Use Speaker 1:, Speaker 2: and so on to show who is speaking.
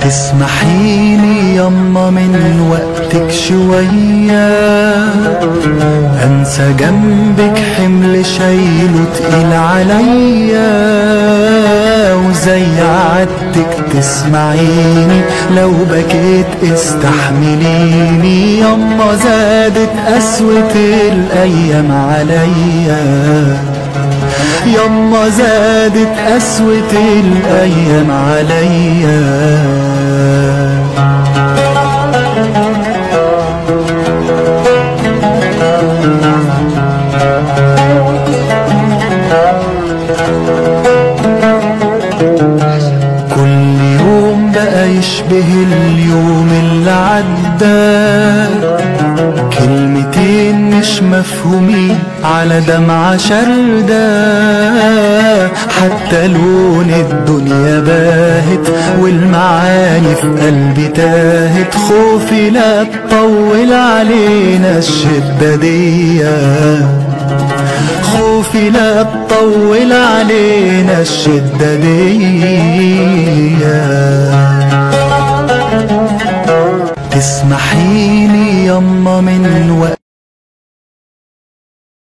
Speaker 1: تسمحيلي يما من وقتك شوية أنسى جنبك حمل شايله تقيل عليا وزي عادتك تسمعيني لو بكيت استحمليني يما زادت قسوة الأيام عليا يما زادت قسوة الأيام عليا كل يوم بقى يشبه اليوم اللي عدى كلمتين مش مفهومين على دمعة شردة حتى لون الدنيا باهت والمعاني في قلبي تاهت خوفي لا تطول علينا الشدة دي خوفي لا تطول علينا الشدة دي تسمحيلي يما من